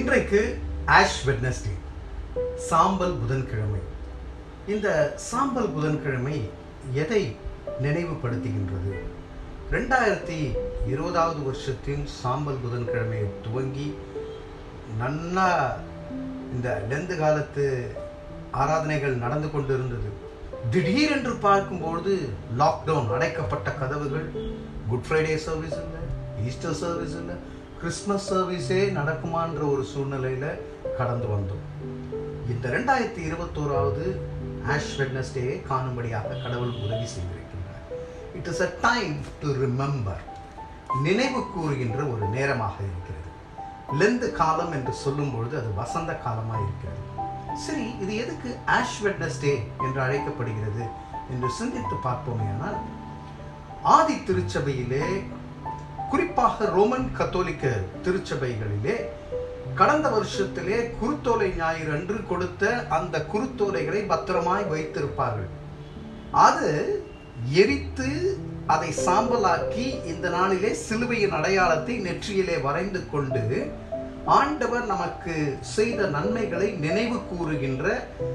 இன்றைக்கு ash Wednesday சாம்பல் புதன்கிழமை இந்த சாம்பல் புதன்கிழமை எதை நினைவுபடுத்துகின்றது ரெண்டாயிரத்தி இருபதாவது வருஷத்தின் சாம்பல் புதன்கிழமையை துவங்கி நன்னா இந்த லெந்து காலத்து ஆராதனைகள் நடந்து கொண்டிருந்தது திடீரென்று பார்க்கும்பொழுது லாக்டவுன் அடைக்கப்பட்ட கதவுகள் குட் ஃப்ரைடே சர்வீஸ் இல்லை ஈஸ்டர் சர்வீஸ் இல்லை கிறிஸ்மஸ் சர்வீஸே நடக்குமான்ற ஒரு சூழ்நிலையில் கடந்து வந்தோம் இந்த ரெண்டாயிரத்தி இருபத்தோராவது ஆஷ் வெட்னஸ்டேயை காணும்படியாக கடவுள் உதவி செய்திருக்கின்றார் it is a time to remember நினைவு கூறுகின்ற ஒரு நேரமாக இருக்கிறது லெந்து காலம் என்று சொல்லும் பொழுது அது வசந்த காலமாக இருக்கிறது சரி இது எதுக்கு ஆஷ் வெட்னஸ்டே என்று அழைக்கப்படுகிறது என்று சிந்தித்து பார்ப்போமே ஆனால் ஆதி திருச்சபையிலே குறிப்பாக ரோமன் கத்தோலிக்க திருச்சபைகளிலே கடந்த வருஷத்திலே குருத்தோலை ஞாயிறு அன்று கொடுத்த அந்த குருத்தோலைகளை பத்திரமாய் வைத்திருப்பார்கள் அது எரித்து அதை சாம்பலாக்கி இந்த நாளிலே சிலுவையின் அடையாளத்தை நெற்றியிலே வரைந்து கொண்டு ஆண்டவர் நமக்கு செய்த நன்மைகளை நினைவு கூறுகின்ற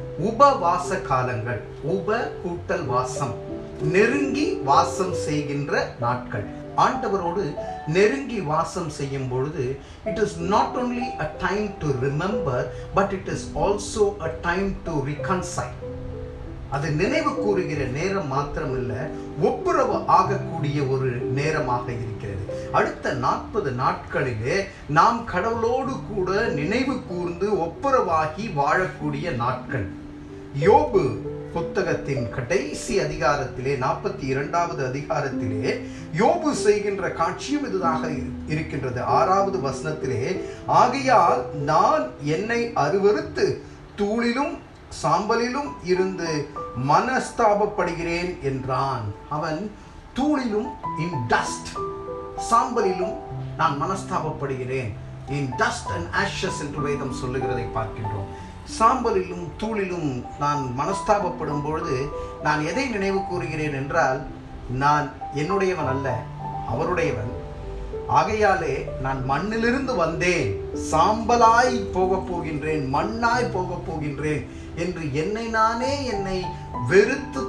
உபவாச காலங்கள் உப கூட்டல் வாசம் நெருங்கி வாசம் செய்கின்ற நாட்கள் ஆண்டவரோடு நெருங்கி வாசம் செய்யும் பொழுது it is not only a time to remember but it is also a time to reconcile அது நினைவு கூறுகிற நேரம் மாத்திரமில்ல ஒப்புரவு ஆகக்கூடிய ஒரு நேரமாக இருக்கிறது அடுத்த நாற்பது நாட்களிலே நாம் கடவுளோடு கூட நினைவு கூர்ந்து ஒப்புரவாகி வாழக்கூடிய நாட்கள் யோபு புத்தகத்தின் கடைசி அதிகாரத்திலே நாற்பத்தி இரண்டாவது அதிகாரத்திலே யோபு செய்கின்ற காட்சியும் இதுதாக இருக்கின்றது ஆறாவது வசனத்திலே ஆகையால் நான் என்னை அருவறுத்து தூளிலும் சாம்பலிலும் இருந்து மனஸ்தாபப்படுகிறேன் என்றான் அவன் தூளிலும் இன் டஸ்ட் சாம்பலிலும் நான் மனஸ்தாபப்படுகிறேன் இன் டஸ்ட் அண்ட் ஆஷஸ் என்று வேதம் சொல்லுகிறதை பார்க்கின்றோம் சாம்பலிலும் தூளிலும் நான் மனஸ்தாபப்படும் பொழுது நான் எதை நினைவு கூறுகிறேன் என்றால் நான் என்னுடையவன் அல்ல அவருடையவன் ஆகையாலே நான் மண்ணிலிருந்து வந்தேன் சாம்பலாய் போக போகின்றேன் மண்ணாய் போக போகின்றேன் என்று என்னை நானே என்னை வெறுத்து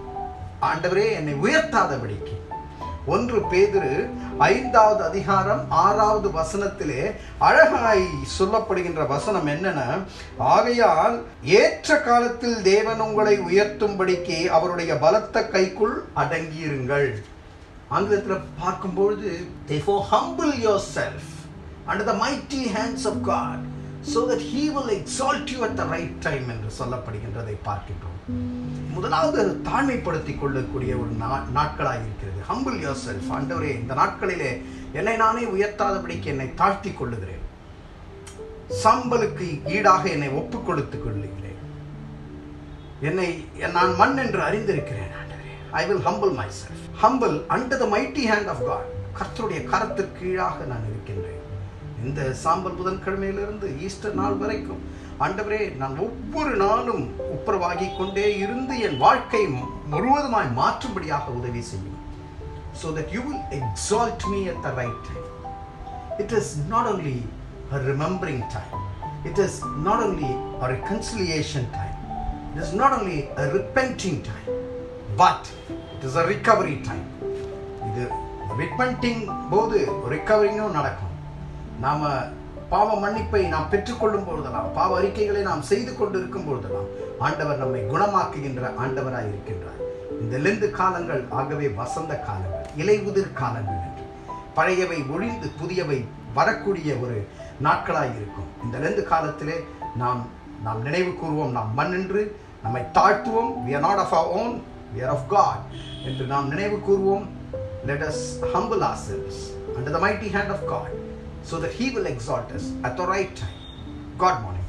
ஆண்டவரே என்னை உயர்த்தாதபடிக்கு ஒன்று பேதிரு ஐந்தாவது அதிகாரம் ஆறாவது வசனத்திலே அழகாய் சொல்லப்படுகின்ற வசனம் என்னென்ன ஆகையால் ஏற்ற காலத்தில் தேவன் உங்களை உயர்த்தும்படிக்கு அவருடைய பலத்த கைக்குள் அடங்கியிருங்கள் ஆங்கிலத்தில் பார்க்கும்பொழுது therefore humble yourself under the mighty hands of God so that he will exalt you at the right time என்று சொல்லப்படுகின்றதை பார்க்கின்றோம் முதலாவது தாழ்மைப்படுத்திக் கொள்ளக்கூடிய ஒரு நாட்களாக இருக்கிறது ஹம்பிள் யோர் செல்ஃப் ஆண்டவரே இந்த நாட்களிலே என்னை நானே உயர்த்தாதபடிக்கு என்னை தாழ்த்தி கொள்ளுகிறேன் சாம்பலுக்கு ஈடாக என்னை ஒப்புக் கொடுத்துக் கொள்ளுகிறேன் என்னை நான் மண் என்று அறிந்திருக்கிறேன் ஆண்டவரே I will humble myself humble under the mighty hand of God கர்த்தருடைய கரத்திற்கு கீழாக நான் இருக்கின்றேன் இந்த சாம்பல் புதன்கிழமையிலிருந்து ஈஸ்டர் நாள் வரைக்கும் ஆண்டவரே நான் ஒவ்வொரு நாளும் உப்புரவாகி கொண்டே இருந்து என் வாழ்க்கை முழுவதுமாய் மாற்றும்படியாக உதவி செய்யும் so that you will exalt me at the right time. It is not only a remembering time, it is not only a reconciliation time, it is not only a repenting time, but it is a recovery time. இது ரிப்பெண்டிங் போது ரிகவரிங்கும் நடக்கும் நாம பாவ மன்னிப்பை நாம் பெற்றுக்கொள்ளும் பொழுதெல்லாம் பாவ அறிக்கைகளை நாம் செய்து கொண்டிருக்கும் பொழுதெல்லாம் ஆண்டவர் நம்மை குணமாக்குகின்ற ஆண்டவராய் இருக்கின்றார் இந்த லெந்து காலங்கள் ஆகவே வசந்த காலங்கள் இலை உதிர் காலங்கள் என்று பழையவை ஒழிந்து புதியவை வரக்கூடிய ஒரு நாட்களாய் இருக்கும் இந்த லெந்து காலத்திலே நாம் நாம் நினைவு கூறுவோம் நாம் மண்ணின்று நம்மை தாழ்த்துவோம் we are not of our own we are of God என்று நாம் நினைவு கூறுவோம் let us humble ourselves under the mighty hand of God so that he will exalt us at the right time God morning